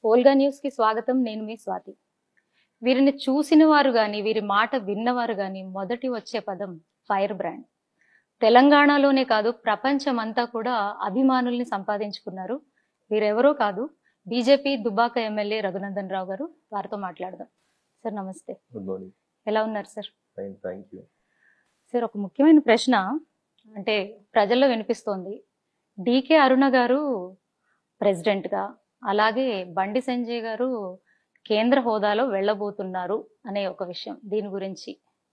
Olga news కి స్వాగతం నేను మీ స్వాతి వీరిని చూసిన వారు గాని వీరి మాట విన్నవారు గాని మొదటి వచ్చే పదం ఫైర్ బ్రాండ్ తెలంగాణలోనే కాదు ప్రపంచమంతా కూడా అభిమానుల్ని సంపాదించుకున్నారు వీరెవరో కాదు బీజేపీ దుబాక ఎమ్మెల్యే రఘునందన్ రావు గారు వారితో మాట్లాడదాం సార్ నమస్తే గుడ్ మార్నింగ్ ఎలా ఉన్నారు sir fine thank you sir ఒక ముఖ్యమైన ప్రశ్న అంటే ప్రజల్లో వినిపిస్తోంది డికే అరుణ గారు ప్రెసిడెంట్గా అలాగే బండి సంజయ్ గారు కేంద్ర హోదాలో వెళ్ళబోతున్నారు అనే ఒక విషయం దీని గురించి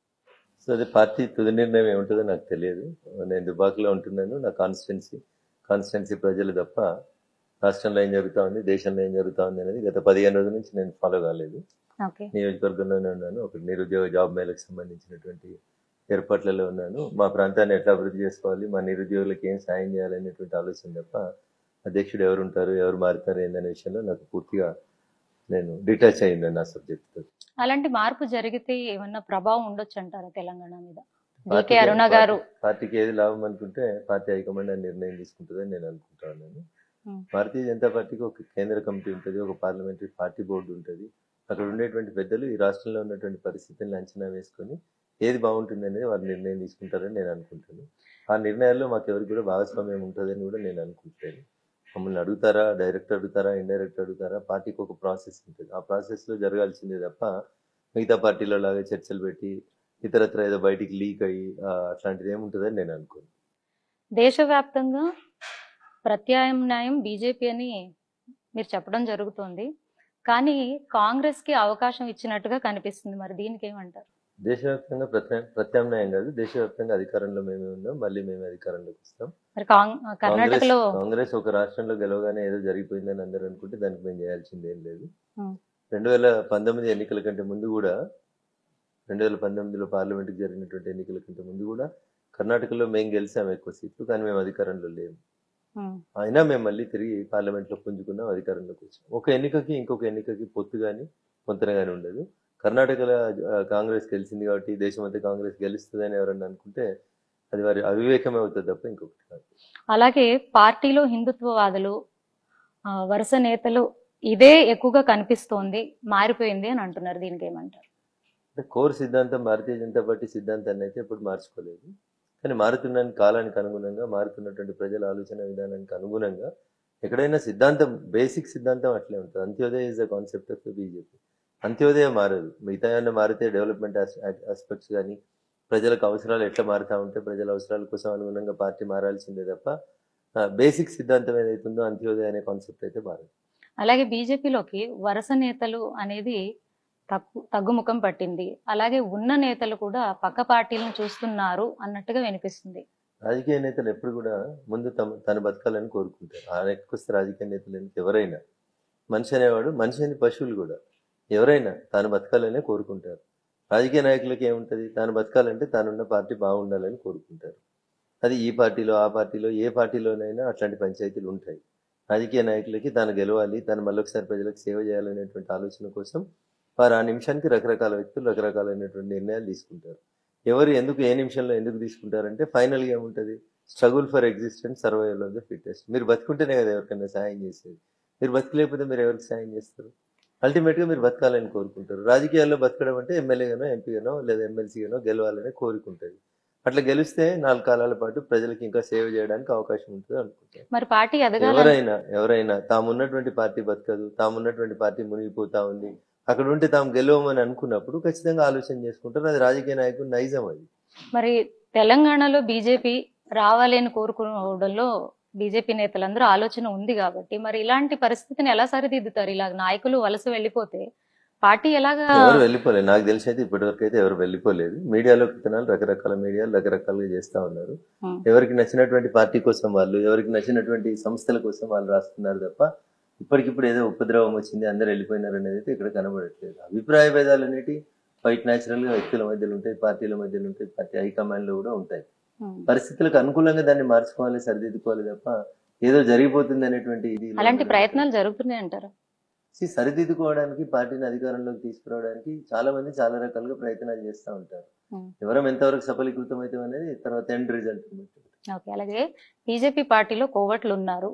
సో అది పార్టీ తుది నిర్ణయం ఏముంటుందో నాకు తెలియదు నేను దుబాక్లో ఉంటున్నాను నా కాన్స్టిట్యున్సీ కాన్స్టిట్యున్సీ ప్రజలు తప్ప రాష్ట్రంలో ఏం జరుగుతా ఉంది దేశంలో ఏం జరుగుతా ఉంది అనేది గత పదిహేను రోజుల నుంచి నేను ఫాలో కాలేదు ఓకే నియోజకవర్గంలోనే ఉన్నాను ఒక నిరుద్యోగ జాబ్ మేళకు సంబంధించినటువంటి ఏర్పాట్లలో ఉన్నాను మా ప్రాంతాన్ని ఎట్లా అభివృద్ధి చేసుకోవాలి మా నిరుద్యోగులకు ఏం సాయం చేయాలనేటువంటి ఆలోచన తప్ప అధ్యక్షుడు ఎవరు ఉంటారు ఎవరు మారుతారు ఏందనే విషయంలో నాకు పూర్తిగా నేను డిటాచ్ అయ్యింది నా సబ్జెక్ట్ అలాంటి మార్పు జరిగితే ఏమన్నా ప్రభావం ఉండొచ్చు అంటారా తెలంగాణ మీద డికే పార్టీకి- అరుణ గారు పార్టీకి ఏది లాభం అనుకుంటే పార్టీ హైకమాండ్ ఆ నిర్ణయం తీసుకుంటుందని నేను అనుకుంటా ఉన్నాను Hmm. భారతీయ జనతా పార్టీకి ఒక కేంద్ర కమిటీ ఉంటుంది ఒక పార్లమెంటరీ పార్టీ బోర్డు ఉంటుంది అక్కడ ఉండేటువంటి పెద్దలు ఈ రాష్ట్రంలో ఉన్నటువంటి పరిస్థితులను అంచనా వేసుకొని ఏది బాగుంటుంది అనేది వారు నిర్ణయం తీసుకుంటారని నేను అనుకుంటాను ఆ నిర్ణయాల్లో మాకు ఎవరికి కూడా భాగస్వామ్యం ఉంటుందని కూడా నేను అనుకుంటాను మమ్మల్ని అడుగుతారా డైరెక్ట్ అడుగుతారా ఇండైరెక్ట్ అడుగుతారా పార్టీకి ఒక ప్రాసెస్ ఉంటుంది ఆ ప్రాసెస్లో జరగాల్సిందే తప్ప మిగతా పార్టీలో లాగా చర్చలు పెట్టి ఇతరత్ర ఏదో బయటికి లీక్ అయ్యి ఆ, అట్లాంటిది ఏముంటుందని నేను అనుకోను దేశవ్యాప్తంగా ప్రత్యామ్నాయం బీజేపీ అని మీరు చెప్పడం జరుగుతోంది కానీ కాంగ్రెస్ కి అవకాశం ఇచ్చినట్టుగా కనిపిస్తుంది మరి దీనికి ఏమంటారు దేశవ్యాప్తంగా ప్రత్యా ప్రత్యామ్నాయం కాదు దేశవ్యాప్తంగా అధికారంలో మేమే ఉన్నాం మళ్ళీ మేమే అధికారంలోకి వస్తాం మరి కాంగ్- కర్ణాటకలో కాంగ్రెస్ కాంగ్రెస్ ఒక రాష్ట్రంలో గెలవగానే ఏదో జరిగిపోయిందని అందరూ అనుకుంటే దానికి మేము చేయాల్సింది ఏం లేదు Hmm. రెండు వేల పంతొమ్మిది ఎన్నికల కంటే ముందు కూడా రెండు వేల పంతొమ్మిదిలో పార్లమెంట్కి జరిగినటువంటి ఎన్నికల కంటే ముందు కూడా కర్ణాటకలో మేము గెలిచాం ఎక్కువ సీట్లు కానీ మేము అధికారంలో లేము ఉమ్, అయినా మేము మళ్ళీ తిరిగి పార్లమెంట్లో పుంజుకున్నాం అధికారంలోకి వచ్చాం ఒక ఎన్నికకి ఇంకొక ఎన్నికకి పొత్తు కానీ పొంతన కానీ ఉండదు కర్ణాటకలో ఆ, కాంగ్రెస్ గెలిచింది కాబట్టి దేశం అంతా కాంగ్రెస్ గెలుస్తుందని ఎవరన్నా అనుకుంటే అది వారి అవివేకమే అవుతుంది తప్ప ఇంకొకటి కాదు అలాగే పార్టీలో హిందుత్వవాదులు ఆ, వరుస నేతలు ఇదే ఎక్కువగా కనిపిస్తోంది మారిపోయింది అని అంటున్నారు దీనికి ఏమంటారు అంటే కోర్ సిద్ధాంతం భారతీయ జనతా పార్టీ సిద్ధాంతాన్ని అయితే ఎప్పుడు మార్చుకోలేదు కానీ మారుతున్న కాలానికి అనుగుణంగా మారుతున్నటువంటి ప్రజల ఆలోచన విధానానికి అనుగుణంగా ఎక్కడైనా సిద్ధాంతం బేసిక్ సిద్ధాంతం అట్లే ఉంటుంది Antyodaya is the concept of the BJP Antyodaya మారదు మిగతా ఏమైనా మారితే డెవలప్మెంట్ ఆస్పెక్ట్స్ కానీ ప్రజలకు అవసరాలు ఎట్లా మారుతా ఉంటే ప్రజల అవసరాల కోసం అనుగుణంగా పార్టీ మారాల్సిందే తప్ప బేసిక్ సిద్ధాంతం ఏదైతుందో అంత్యోదయ అనే కాన్సెప్ట్ అయితే మారదు అలాగే బీజేపీలోకి వరుస నేతలు అనేది తగ్గు తగ్గుముఖం పట్టింది అలాగే ఉన్న నేతలు కూడా పక్క పార్టీలను చూస్తున్నారు అన్నట్టుగా వినిపిస్తుంది రాజకీయ నేతలు ఎప్పుడు కూడా ముందు తమ తను బతకాలని కోరుకుంటారు ఆ లెక్కకొస్తే రాజకీయ నేతలు ఎందుకు ఎవరైనా మనిషి అనేవాడు మనిషి అని పశువులు కూడా ఎవరైనా తాను బతకాలనే కోరుకుంటారు రాజకీయ నాయకులకి ఏముంటుంది తాను బతకాలంటే తానున్న పార్టీ బాగుండాలని కోరుకుంటారు అది ఈ పార్టీలో ఆ పార్టీలో ఏ పార్టీలోనైనా అట్లాంటి పంచాయతీలు ఉంటాయి రాజకీయ నాయకులకి తాను గెలవాలి తాను మళ్ళొకసారి ప్రజలకు సేవ చేయాలనేటువంటి ఆలోచన కోసం వారు ఆ నిమిషానికి రకరకాల వ్యక్తులు రకరకాలైనటువంటి నిర్ణయాలు తీసుకుంటారు ఎవరు ఎందుకు ఏ నిమిషంలో ఎందుకు తీసుకుంటారంటే ఫైనల్గా ఏముంటుంది struggle for existence survival of the fittest మీరు బతుకుంటేనే కదా ఎవరికైనా సాయం చేసేది మీరు బతకలేకపోతే మీరు ఎవరికి సాయం చేస్తారు అల్టిమేట్గా మీరు బతకాలని కోరుకుంటారు రాజకీయాల్లో బతకడం అంటే ఎమ్మెల్యేగానో ఎంపీగానో లేదా ఎమ్మెల్సీగానో గెలవాలనే కోరుకుంటుంది అట్లా గెలిస్తే నాలుగు కాలాల పాటు ప్రజలకు ఇంకా సేవ చేయడానికి అవకాశం ఉంటుంది అనుకుంటారు మరి పార్టీ ఎదగాలని ఎవరైనా ఎవరైనా తామున్నటువంటి పార్టీ బతకదు తామున్నటువంటి పార్టీ మునిగిపోతా ఉంది అక్కడ ఉంటే తాము గెలవమని అనుకున్నప్పుడు ఖచ్చితంగా ఆలోచన చేసుకుంటారు అది రాజకీయ నాయకుడు నైజం అది మరి తెలంగాణలో బీజేపీ రావాలి అని కోరుకోవడంలో బీజేపీ నేతలందరూ ఆలోచన ఉంది కాబట్టి మరి ఇలాంటి పరిస్థితిని ఎలా సరిదిద్దుతారు ఇలా నాయకులు వలస వెళ్ళిపోతే పార్టీ ఎలాగా ఎవరు వెళ్ళిపోలేదు నాకు తెలిసి అయితే ఇప్పటివరకు అయితే ఎవరు వెళ్ళిపోలేదు మీడియాలో కథనాలు రకరకాల మీడియాలు రకరకాలుగా చేస్తా ఉన్నారు Hmm. ఎవరికి నచ్చినటువంటి పార్టీ కోసం వాళ్ళు ఎవరికి నచ్చినటువంటి సంస్థల కోసం వాళ్ళు రాస్తున్నారు తప్ప ఇప్పటికిప్పుడు ఏదో ఉపద్రవం వచ్చింది అందరు వెళ్ళిపోయినారు అనేది అయితే ఇక్కడ కనబడట్లేదు అభిప్రాయ భేదాలు అనేటి బయట న్యాచురల్ గా వ్యక్తుల మధ్యలో ఉంటాయి పార్టీల మధ్యలో ఉంటాయి పార్టీ హైకమాండ్ లో కూడా ఉంటాయి ఉమ్. పరిస్థితులకు అనుకూలంగా దాన్ని మార్చుకోవాలి సరిదిద్దుకోవాలి తప్ప ఏదో జరిగిపోతుంది అనేటువంటి ఇది అలాంటి ప్రయత్నాలు జరుగుతున్నాయి అంటారు See, సరిదిద్దుకోవడానికి పార్టీని అధికారంలోకి తీసుకురావడానికి చాలా మంది చాలా రకాలుగా ప్రయత్నాలు చేస్తూ ఉంటారు Hmm. ఎవరం ఎంతవరకు సఫలీకృతం అవుతాం అనేది తర్వాత ఎండ్ రిజల్ట్ ఓకే అలాగే బీజేపీ పార్టీలో కోవట్లు ఉన్నారు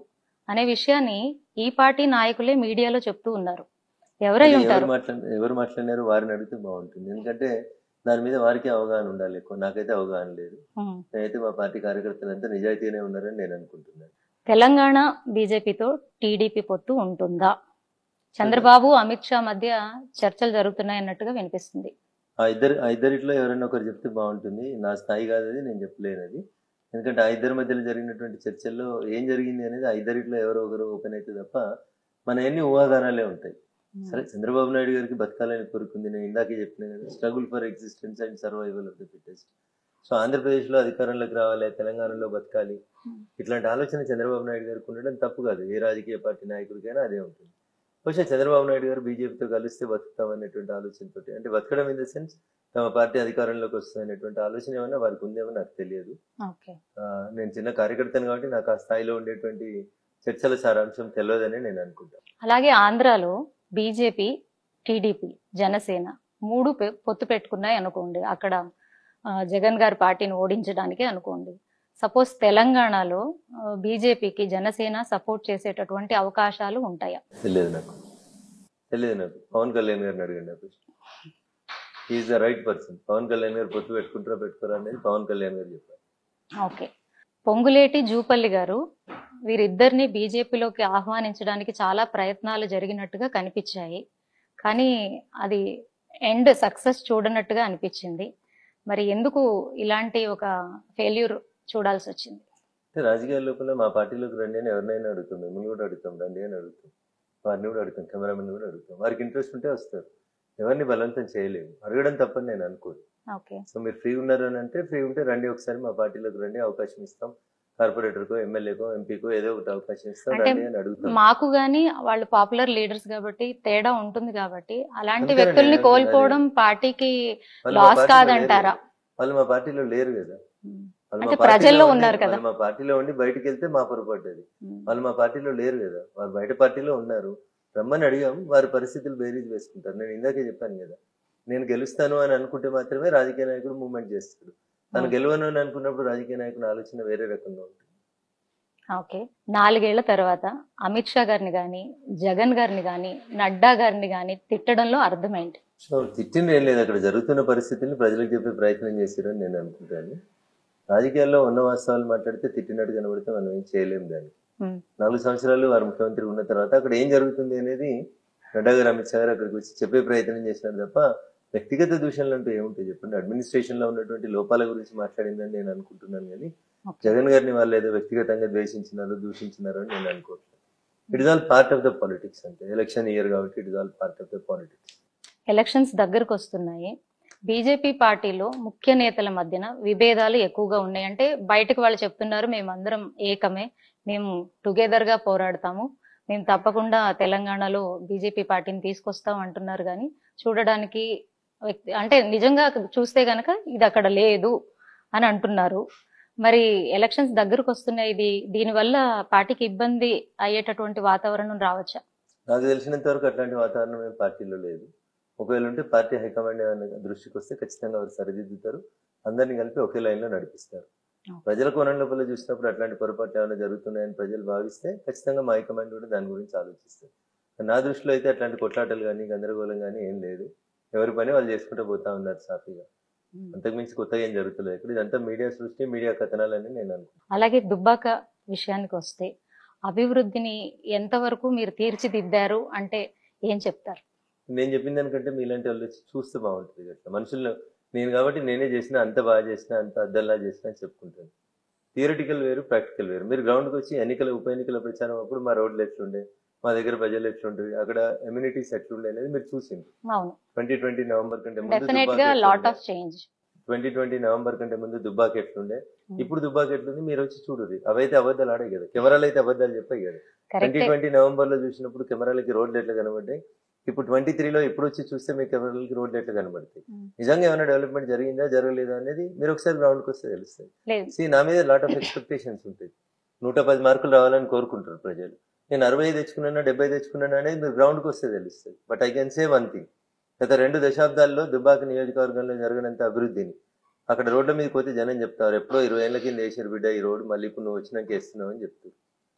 అనే విషయాన్ని ఈ పార్టీ నాయకులే మీడియాలో చెప్తూ ఉన్నారు ఎవరై అది ఉంటారు ఎవరు మాట్లాడి ఎవరు మాట్లాడినారో వారిని అడిగితే బాగుంటుంది ఎందుకంటే దాని మీద వారికి అవగాహన ఉండాలి ఎక్కువ నాకైతే అవగాహన లేదు ఉమ్. నేనైతే మా పార్టీ కార్యకర్తలంతా నిజాయితీగానే ఉన్నారని నేను అనుకుంటున్నాను తెలంగాణ బీజేపీతో టీడీపీ పొత్తు ఉంటుందా చంద్రబాబు అమిత్ షా మధ్య చర్చలు జరుగుతున్నాయి అన్నట్టుగా వినిపిస్తుంది ఆ ఇద్దరు ఆ ఇద్దరిట్లో ఎవరైనా ఒకరు చెప్తే బాగుంటుంది నా స్థాయి కాదు అది నేను చెప్పలేను అది ఎందుకంటే ఆ ఇద్దరి మధ్యలో జరిగినటువంటి చర్చల్లో ఏం జరిగింది అనేది ఆ ఇద్దరిట్లో ఎవరో ఒకరు ఓపెన్ అయితే తప్ప మన ఎన్ని ఊహాగానాలే ఉంటాయి సరే చంద్రబాబు నాయుడు గారికి బతకాలని కోరుకుంది నేను ఇందాకే చెప్పిన కదా struggle for existence and survival of the fittest so ఆంధ్రప్రదేశ్లో అధికారంలోకి రావాలి తెలంగాణలో బతకాలి ఇట్లాంటి ఆలోచన చంద్రబాబు నాయుడు గారికి ఉండడం తప్పు కాదు ఏ రాజకీయ పార్టీ నాయకుడికైనా అదే ఉంటుంది బహుశా చంద్రబాబు నాయుడు గారు బీజేపీతో కలిస్తే బతుకుతాం అనేటువంటి ఆలోచనతో అంటే బతకడం ఇన్ ద సెన్స్ తమ పార్టీ అధికారంలోకి వస్తుంది అనేటువంటి ఆలోచన ఏమన్నా వారికి ఉందేమో నాకు తెలియదు ఓకే ఆ, నేను చిన్న కార్యకర్తను కాబట్టి నాకు ఆ స్థాయిలో ఉండేటువంటి చర్చల సారాంశం తెలియదని నేను అనుకుంటాను అలాగే ఆంధ్రాలో బీజేపీ టీడీపీ జనసేన మూడు పె- పొత్తు పెట్టుకున్నాయి అనుకోండి అక్కడ ఆ, జగన్ గారి పార్టీని ఓడించడానికి అనుకోండి సపోజ్ తెలంగాణలో ఆ, బీజేపీకి జనసేన సపోర్ట్ చేసేటటువంటి అవకాశాలు ఉంటాయా తెలియదు నాకు తెలియదు నాకు పవన్ కళ్యాణ్ గారిని అడగండి ఆ ప్రశ్న is the right person Pawan Kalyan garu పొత్తు పెట్టుకుంటారా పెట్టుకోరా అనేది పవన్ కళ్యాణ్ గారు చెప్పారు ఓకే పొంగులేటి జూపల్లి గారు వీరిద్దరిని బీజేపీలోకి ఆహ్వానించడానికి చాలా ప్రయత్నాలు జరిగినట్టుగా కనిపించాయి కానీ అది ఎండ్ సక్సెస్ చూడనట్టుగా అనిపించింది మరి ఎందుకు ఇలాంటి ఒక ఫెయిల్యూర్ చూడాల్సి వచ్చింది అంటే రాజకీయాల లోపల మా పార్టీలోకి రండి అని ఎవరినైనా అడుగుతాం మిమ్మల్ని కూడా అడుగుతాం రండి అని అడుగుతాం వారిని కూడా అడుగుతాం కెమెరామెన్ కూడా అడుగుతాం వారికి ఇంట్రెస్ట్ ఉంటే వస్తారు ఎవరిని బలవంతం చేయలేము అడగడం తప్పని నేను అనుకోను ఓకే సో మీరు ఫ్రీ ఉన్నారు అని అంటే ఫ్రీ ఉంటే రండి ఒకసారి మా పార్టీలోకి రండి అవకాశం ఇస్తాం కార్పొరేటర్కో ఎమ్మెల్యేకో ఎంపీకో ఏదో ఒకటి అవకాశం ఇస్తాం అంటే రండి అని అడుగుతాం మాకు గాని వాళ్ళు పాపులర్ లీడర్స్ కాబట్టి తేడా ఉంటుంది కాబట్టి అలాంటి అందుకనే వ్యక్తుల్ని నేను కోల్పోవడం పార్టీకి వాళ్ళు మా లాస్ పార్టీలో కాదంటారా లేరు. వాళ్ళు మా పార్టీలో లేరు కదా వాళ్ళు మా అంటే పార్టీలో ప్రజల్లో ఉండి- ఉన్నారు కదా. వాళ్ళు మా పార్టీలో ఉండి బయటికి వెళ్తే మా పొరపాటు అది ఉమ్. వాళ్ళు మా పార్టీలో లేరు కదా వారు బయట పార్టీలో ఉన్నారు రమ్మని అడిగాం వారి పరిస్థితులు బేరీజ్ వేసుకుంటారు నేను ఇందాకే చెప్పాను కదా నేను గెలుస్తాను అని అనుకుంటే మాత్రమే రాజకీయ నాయకుడు మూవ్మెంట్ చేస్తాడు తను Hmm. గెలవను అని అనుకున్నప్పుడు రాజకీయ నాయకుని ఆలోచన వేరే రకంగా ఉంటుంది ఓకే నాలుగేళ్ల తర్వాత అమిత్ షా గారిని గాని జగన్ గారిని గాని నడ్డా గారిని గాని తిట్టడంలో అర్థమైంది సో తిట్టింది ఏం లేదు అక్కడ జరుగుతున్న పరిస్థితుల్ని ప్రజలకు చెప్పే ప్రయత్నం చేశారని నేను అనుకుంటాను రాజకీయాల్లో ఉన్న వాస్తవాలు మాట్లాడితే తిట్టినట్టు కనబడితే మనం ఏం చేయలేము దాన్ని ఉమ్. నాలుగు సంవత్సరాలు వారు ముఖ్యమంత్రి ఉన్న తర్వాత అక్కడ ఏం జరుగుతుంది అనేది నడ్డా గారు అమిత్ షా గారు అక్కడికి వచ్చి చెప్పే ప్రయత్నం చేసినారు తప్ప వ్యక్తిగత దూషణలు అంటూ ఏముంటాయి చెప్పండి అడ్మినిస్ట్రేషన్ లో ఉన్నటువంటి లోపాల గురించి మాట్లాడిందని నేను అనుకుంటున్నాను కానీ ఓకే. జగన్ గారిని వాళ్ళు ఏదో వ్యక్తిగతంగా ద్వేషించినారు దూషించినారు అని నేను అనుకోవట్లేదు it is all part of the politics అంటే ఎలక్షన్ ఇయర్ కాబట్టి it is all part of the politics elections దగ్గరకు వస్తున్నాయి బీజేపీ పార్టీలో ముఖ్య నేతల మధ్యన విభేదాలు ఎక్కువగా ఉన్నాయి అంటే బయటకు వాళ్ళు చెప్తున్నారు మేమందరం ఏకమే మేము టుగెదర్ గా పోరాడతాము మేము తప్పకుండా తెలంగాణలో బీజేపీ పార్టీని తీసుకొస్తాం అంటున్నారు కానీ చూడడానికి వ్యక్తి అంటే నిజంగా చూస్తే గనక ఇది అక్కడ లేదు అని అంటున్నారు మరి ఎలక్షన్స్ దగ్గరకు వస్తున్నాయి ఇది దీనివల్ల పార్టీకి ఇబ్బంది అయ్యేటటువంటి వాతావరణం రావచ్చా నాకు తెలిసినంత వరకు అట్లాంటి వాతావరణం ఏం పార్టీలో లేదు ఒకవేళ ఉంటే పార్టీ హైకమాండ్ ఏమైనా దృష్టికి వస్తే ఖచ్చితంగా వారు సరిదిద్దుతారు అందరినీ కలిపి ఒకే లైన్ లో నడిపిస్తారు Okay. ప్రజల కోణం లోపల చూసినప్పుడు అట్లాంటి పొరపాట్లు ఏమైనా జరుగుతున్నాయని ప్రజలు భావిస్తే ఖచ్చితంగా మా హైకమాండ్ కూడా దాని గురించి ఆలోచిస్తారు నా దృష్టిలో అయితే అట్లాంటి కొట్లాటలు కానీ గందరగోళం కానీ ఏం లేదు ఎవరి పని వాళ్ళు చేసుకుంటూ పోతా ఉన్నారు సాఫీగా అంతకుమించి కొత్తగా ఏం జరుగుతలేదు ఇక్కడ ఇదంతా మీడియా సృష్టి మీడియా కథనాలని నేను అనుకుంటున్నాను అలాగే దుబ్బాక విషయానికి వస్తే అభివృద్ధిని ఎంతవరకు మీరు తీర్చిదిద్దారు అంటే ఏం చెప్తారు నేను చెప్పిన దానికంటే మీలాంటి వాళ్ళు వచ్చి చూస్తే బాగుంటుంది అట్లా మనుషుల్లో నేను కాబట్టి నేనే చేసిన అంత బాగా చేసిన అంత అద్దల్లా చేసిన అని చెప్పుకుంటాను థియరిటికల్ వేరు ప్రాక్టికల్ వేరు మీరు గ్రౌండ్కి వచ్చి ఎన్నికల ఉప ఎన్నికల ప్రచారం అప్పుడు మా రోడ్లు ఎట్లుండే మా దగ్గర ప్రజలు ఎట్లుంటుంది అక్కడ ఎమ్యూనిటీస్ ఎట్లుండే అనేది మీరు చూసింది అవును ట్వంటీ ట్వంటీ నవంబర్ కంటే ముందు డెఫినెట్ గా lot of change twenty twenty November కంటే ముందు దుబ్బాకి ఎట్లుండే ఇప్పుడు దుబ్బాకి ఎట్లుంది మీరు వచ్చి చూడుర్రి అవైతే అబద్ధాలు ఆడే కదా కెమెరాలు అయితే అబద్ధాలు చెప్పాయి కదా ట్వంటీ కరెక్ట్ ట్వంటీ నవంబర్ లో చూసినప్పుడు కెమెరాలకి రోడ్లు ఎట్లా కనబడ్డాయి ఇప్పుడు ట్వంటీ త్రీలో ఇప్పుడు వచ్చి చూస్తే మీ కెమెరాలకి రోడ్లు ఎట్లా కనబడతాయి Hmm. నిజంగా ఏమైనా డెవలప్మెంట్ జరిగిందా జరగలేదా అనేది మీరు ఒకసారి గ్రౌండ్కి వస్తే తెలుస్తుంది లేదు సి నా మీద లాట్ ఆఫ్ ఎక్స్పెక్టేషన్స్ ఉంటాయి నూట పది మార్కులు రావాలని కోరుకుంటారు ప్రజలు నేను అరవై తెచ్చుకున్నానా డెబ్బై తెచ్చుకున్నానా అనేది మీరు గ్రౌండ్కి వస్తే తెలుస్తుంది but I can say one thing గత రెండు దశాబ్దాల్లో దుబ్బాక నియోజకవర్గంలో జరగనంత అభివృద్ధిని అక్కడ రోడ్ల మీద పోతే జనం చెప్తారు ఎప్పుడో ఇరవై ఏళ్ళ కింద వేసారు బిడ్డ ఈ రోడ్డు మళ్ళీ ఇప్పుడు నువ్వు వచ్చినాక వేస్తున్నావు అని చెప్తారు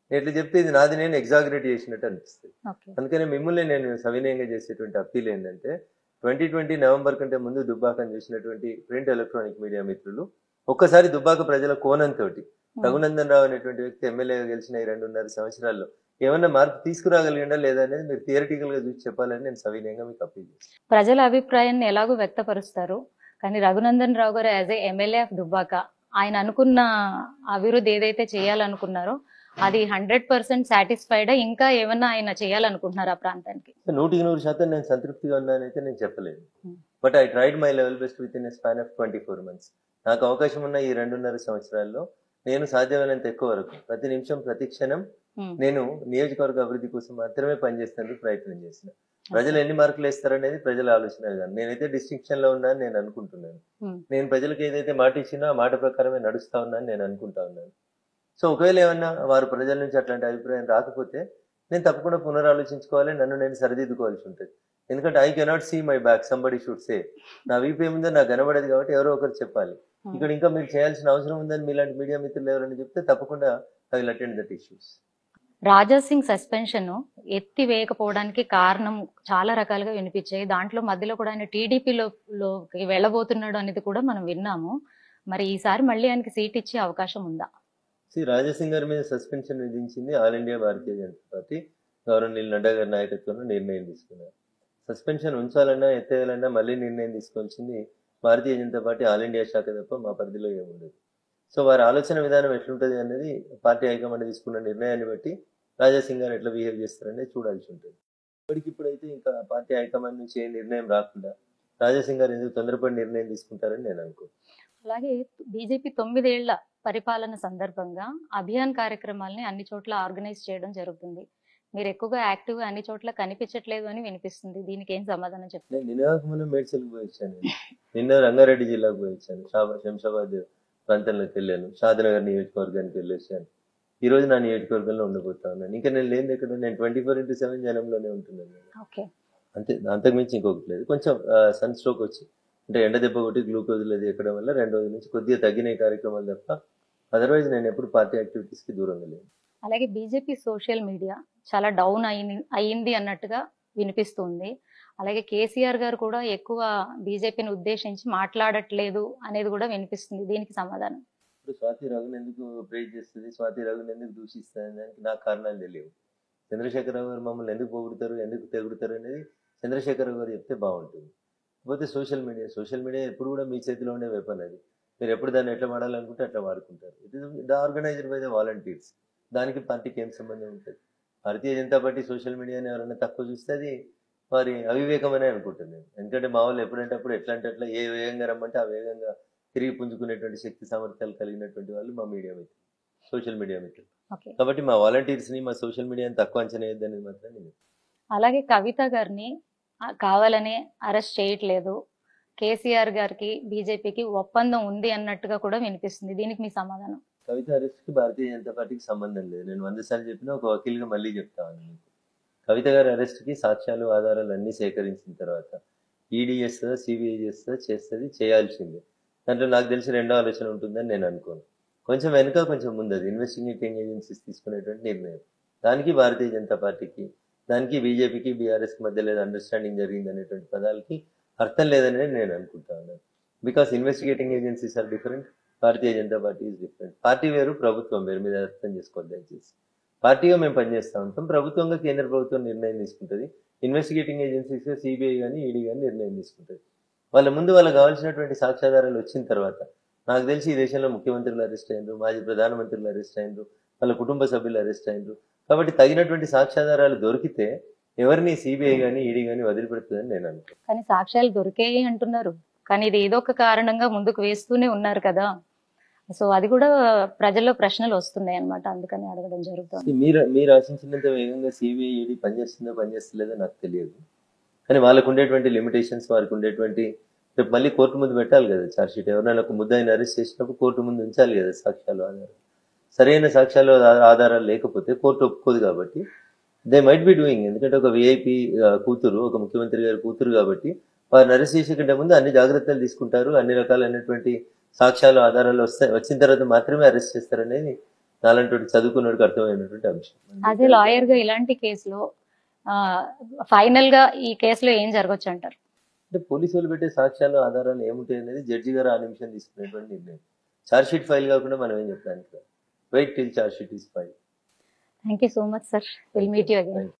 నేను ఇట్లా చెప్తే ఇది నాది నేను ఎగ్జాగరేట్ చేసినట్టు అనిపిస్తుంది ఓకే అందుకనే మిమ్మల్ని నేను సవినయంగా చేసేటువంటి అప్పీల్ ఏంటంటే ట్వంటీ ట్వంటీ నవంబర్ కంటే ముందు దుబ్బాకని చూసినటువంటి ప్రింట్ ఎలక్ట్రానిక్ మీడియా మిత్రులు ఒక్కసారి దుబ్బాక ప్రజల కోణంతో రఘునందన్ రావు అనేటువంటి వ్యక్తి ఎమ్మెల్యేగా గెలిచిన ఈ రెండున్నర సంవత్సరాల్లో ఏమన్నా మార్పు తీసుకురాగలిగిందా లేదా అనేది మీరు థియరిటికల్ గా చూసి చెప్పాలని నేను సవినయంగా మీకు అప్పీల్ చేస్తాను ప్రజల అభిప్రాయాన్ని ఎలాగో వ్యక్తపరుస్తారు కానీ Raghunandan Rao garu as a MLA of Dubbaka ఆయన అనుకున్న అభివృద్ధి ఏదైతే చేయాలనుకున్నారో అది హండ్రెడ్ పర్సెంట్ సాటిస్ఫైడ్ ఇంకా ఏమన్నా ఆయన చేయాలనుకుంటున్నారు ఆ ప్రాంతానికి నూటికి నూరు శాతం నేను సంతృప్తిగా ఉన్నానైతే నేను చెప్పలేను Hmm. But I tried my level best with in a span of twenty four months నాకు అవకాశం ఉన్న ఈ రెండున్నర సంవత్సరాల్లో నేను సాధ్యమైనంత ఎక్కువ వరకు ప్రతి నిమిషం ప్రతి క్షణం Hmm. నేను నియోజకవర్గ అభివృద్ధి కోసం మాత్రమే పనిచేసేందుకు ప్రయత్నం చేసిన ప్రజలు ఎన్ని మార్కులు వేస్తారనేది ప్రజల ఆలోచన విధానం నేనైతే డిస్టింక్షన్ లో ఉన్నా నేను అనుకుంటున్నాను Hmm. నేను ప్రజలకు ఏదైతే మాట ఇచ్చినో ఆ మాట ప్రకారమే నడుస్తా ఉన్నాను నేను అనుకుంటా ఉన్నాను సో ఒకవేళ ఏమన్నా వారు ప్రజల నుంచి అట్లాంటి అభిప్రాయం రాకపోతే నేను తప్పకుండా పునరాలోచించుకోవాలి నన్ను నేను సరిదిద్దుకోవాల్సి ఉంటుంది ఎందుకంటే I cannot see my back somebody should say నా వీపు ఏముందో నాకు కనబడదు కాబట్టి ఎవరో ఒకరు చెప్పాలి Hmm. ఇక్కడ ఇంకా మీరు చేయాల్సిన అవసరం ఉందని మీలాంటి మీడియా మిత్రులు ఎవరైనా చెప్తే తప్పకుండా I will attend that issues Raja Singh suspension ఎత్తి వేయకపోవడానికి కారణం చాలా రకాలుగా వినిపించాయి దాంట్లో మధ్యలో కూడా ఆయన టీడీపీలో లోకి వెళ్ళబోతున్నాడు అనేది కూడా మనం విన్నాము మరి ఈసారి మళ్ళీ ఆయనకి సీట్ ఇచ్చే అవకాశం ఉందా శ్రీ రాజసింగ్ గారి మీద సస్పెన్షన్ విధించింది all India Bharatiya Janata party governor Nadda garu నాయకత్వంలో నిర్ణయం తీసుకున్నారు సస్పెన్షన్ ఉంచాలన్నా ఎత్తేయాలన్నా మళ్ళీ నిర్ణయం తీసుకోవాల్సింది Bharatiya Janata party all India శాఖ తప్ప మా పరిధిలో ఏముండదు సో వారి ఆలోచన విధానం ఎట్లుంటుంది అనేది పార్టీ హైకమాండ్ తీసుకున్న నిర్ణయాన్ని బట్టి రాజాసింగ్ గారు ఎట్లా బిహేవ్ చేస్తారనేది చూడాల్సి ఉంటుంది ఇప్పటికిప్పుడైతే ఇంకా పార్టీ హైకమాండ్ నుంచి ఏ నిర్ణయం రాకుండా రాజాసింగ్ గారు ఎందుకు తొందరపడి నిర్ణయం తీసుకుంటారని నేను అనుకో అలాగే బీజేపీ తొమ్మిదేళ్ల పరిపాలన సందర్భంగా అభియాన్ కార్యక్రమాల్ని అన్ని చోట్ల ఆర్గనైజ్ చేయడం జరుగుతుంది మీరు ఎక్కువగా యాక్టివ్ అన్ని చోట్ల కనిపించట్లేదు అని వినిపిస్తుంది దీనికి ఏం సమాధానం చెప్తారు నేను నినాక మనం మేడ్చల్కి పోయి వచ్చాను నేను. నిన్న రంగారెడ్డి జిల్లాకు పోయి వచ్చాను షా- శంషాబాద్ ప్రాంతంలోకి వెళ్ళాను షాద్నగర్ నియోజకవర్గానికి వెళ్ళి వచ్చాను ఈ రోజు నా నియోజకవర్గంలో ఉండిపోతా ఉన్నాను ఇంకా నేను లేని ఎక్కడ నేను ట్వంటీ ఫోర్ ఇంటూ సెవెన్ జనంలోనే ఉంటున్నాను నేను. ఓకే అంతే అంతకు మించి ఇంకొకటి లేదు కొంచెం సన్ స్ట్రోక్ వచ్చి అంటే ఎండ దెబ్బ కొట్టి గ్లూకోజ్ లేదు ఎక్కడం వల్ల రెండు రోజుల నుంచి కొద్దిగా తగ్గిన కార్యక్రమాలు తప్ప అదర్వైజ్ నేను ఎప్పుడు పార్టీ యాక్టివిటీస్కి దూరంగా లేను అలాగే బీజేపీ సోషల్ మీడియా చాలా డౌన్ అయింది అయింది అన్నట్టుగా వినిపిస్తుంది అలాగే కేసీఆర్ గారు కూడా ఎక్కువ బీజేపీని ఉద్దేశించి మాట్లాడట్లేదు అనేది కూడా వినిపిస్తుంది దీనికి సమాధానం ఇప్పుడు స్వాతి రఘుని ఎందుకు ప్రేజ్ చేస్తుంది స్వాతి రఘుని ఎందుకు దూషిస్తుంది దానికి నాకు కారణాలు తెలియవు చంద్రశేఖరరావు గారు మమ్మల్ని ఎందుకు పొగుడుతారు ఎందుకు తెగుడుతారు అనేది చంద్రశేఖరరావు గారు చెప్తే బాగుంటుంది పోతే సోషల్ మీడియా సోషల్ మీడియా ఎప్పుడు కూడా మీ చేతిలో ఉండే వెపన్ అది మీరు ఎప్పుడు దాన్ని ఎట్లా వాడాలనుకుంటే అట్లా వాడుకుంటారు it is the organised by the volunteers దానికి పార్టీకి ఏం సంబంధం ఉంటుంది భారతీయ జనతా పార్టీ సోషల్ మీడియాని ఎవరైనా తక్కువ చూస్తే అది వారి అవివేకమనే అనుకుంటుంది నేను ఎందుకంటే మా వాళ్ళు ఎప్పుడంటే అప్పుడు ఎట్లా అంటే అట్లా ఏ వేగంగా రమ్మంటే ఆ వేగంగా తిరిగి పుంజుకునేటువంటి శక్తి సామర్థ్యాలు కలిగినటువంటి వాళ్ళు మా మీడియా మిత్రులు సోషల్ మీడియా మిత్రులు ఓకే కాబట్టి మా వాలంటీర్స్ ని మా సోషల్ మీడియాని తక్కువ అంచనా వేయద్దని మాత్రం నేను అలాగే కవిత గారిని ఆ, కావాలనే అరెస్ట్ చేయట్లేదు కేసీఆర్ గారికి బీజేపీకి ఒప్పందం ఉంది అన్నట్టుగా కూడా వినిపిస్తుంది దీనికి మీ సమాధానం కవిత అరెస్ట్ కి భారతీయ జనతా పార్టీకి సంబంధం లేదు నేను వంద సార్లు చెప్పినా ఒక వకీల్గా మళ్ళీ చెప్తాను మీకు కవిత గారి అరెస్ట్ కి సాక్ష్యాలు ఆధారాలు అన్ని సేకరించిన తర్వాత ఈడీ చేస్తుందా సిబిఐ చేస్తుందా చేస్తుంది చేయాల్సిందే దాంట్లో నాకు తెలిసి రెండో ఆలోచన ఉంటుందని నేను అనుకోను కొంచెం వెనుక కొంచెం ముందు అది ఇన్వెస్టిగేటింగ్ ఏజెన్సీస్ తీసుకునేటువంటి నిర్ణయం దానికి భారతీయ జనతా పార్టీకి దానికి బీజేపీకి బీఆర్ఎస్కి మధ్య లేదా అండర్స్టాండింగ్ జరిగింది అనేటువంటి పదాలకి అర్థం లేదని నేను అనుకుంటా ఉన్నాను because investigating agencies are different Bharatiya Janata party is different party వేరు ప్రభుత్వం వేరు మీద అర్థం చేసుకోవద్దు దయచేసి పార్టీగా మేము పనిచేస్తూ ఉంటాం ప్రభుత్వంగా కేంద్ర ప్రభుత్వం నిర్ణయం తీసుకుంటుంది ఇన్వెస్టిగేటింగ్ ఏజెన్సీస్ సిబిఐ కానీ ఈడీ కానీ నిర్ణయం తీసుకుంటుంది వాళ్ళ ముందు వాళ్ళకి కావాల్సినటువంటి సాక్ష్యాధారాలు వచ్చిన తర్వాత నాకు తెలిసి ఈ దేశంలో ముఖ్యమంత్రులు అరెస్ట్ అయినరు మాజీ ప్రధానమంత్రులు అరెస్ట్ అయినరు వాళ్ళ కుటుంబ సభ్యులు అరెస్ట్ అయినరు కాబట్టి తగినటువంటి సాక్ష్యాధారాలు దొరికితే ఎవరిని సిబిఐ కానీ ఈడీ కానీ వదిలిపెడుతుందని నేను అనుకుంటున్నాను కానీ సాక్ష్యాలు దొరికాయి అంటున్నారు కానీ ఇది ఏదో ఒక కారణంగా ముందుకు వేస్తూనే ఉన్నారు కదా సో అది కూడా ప్రజల్లో ప్రశ్నలు వస్తున్నాయి అన్నమాట అందుకని అడగడం జరుగుతుంది మీరు మీరు ఆశించినంత వేగంగా సిబిఐ ఈడీ పనిచేస్తుందో పనిచేస్తలేదో నాకు తెలియదు కానీ వాళ్ళకు ఉండేటువంటి లిమిటేషన్స్ వారికి ఉండేటువంటి రేపు మళ్ళీ కోర్టు ముందు పెట్టాలి కదా ఛార్జ్ షీట్ ఎవరైనా ఒక ముద్దాయిని అరెస్ట్ చేసినప్పుడు కోర్టు ముందు ఉంచాలి కదా సాక్ష్యాలు ఆధారాలు సరైన సాక్ష్యాలు ఆ- ఆధారాలు లేకపోతే కోర్టు ఒప్పుకోదు కాబట్టి దే మైట్ బి డూయింగ్ ఎందుకంటే ఒక విఐపి కూతురు ఒక ముఖ్యమంత్రి గారి కూతురు కాబట్టి వారిని అరెస్ట్ చేసే కంటే ముందు అన్ని జాగ్రత్తలు తీసుకుంటారు అన్ని రకాలైనటువంటి సాక్ష్యాలు ఆధారాలు వస్తాయి వచ్చిన తర్వాత మాత్రమే అరెస్ట్ చేస్తారనేది నాలంటి చదువుకున్నోడికి అర్థమైనటువంటి అంశం అదే లాయర్ గా ఇలాంటి కేసులో ఫైనల్ గా ఈ కేసులో ఏం జరగచ్చు అంటారు అంటే పోలీసు వాళ్ళు పెట్టే సాక్ష్యాలు ఆధారాలు ఏముంటాయి అనేది జడ్జి గారు ఆ నిమిషం తీసుకునేటువంటి నిర్ణయం చార్జ్ షీట్ ఫైల్ కాకుండా మనం ఏం చెప్పడానికి wait till charge sheet is file thank you so much sir will meet you again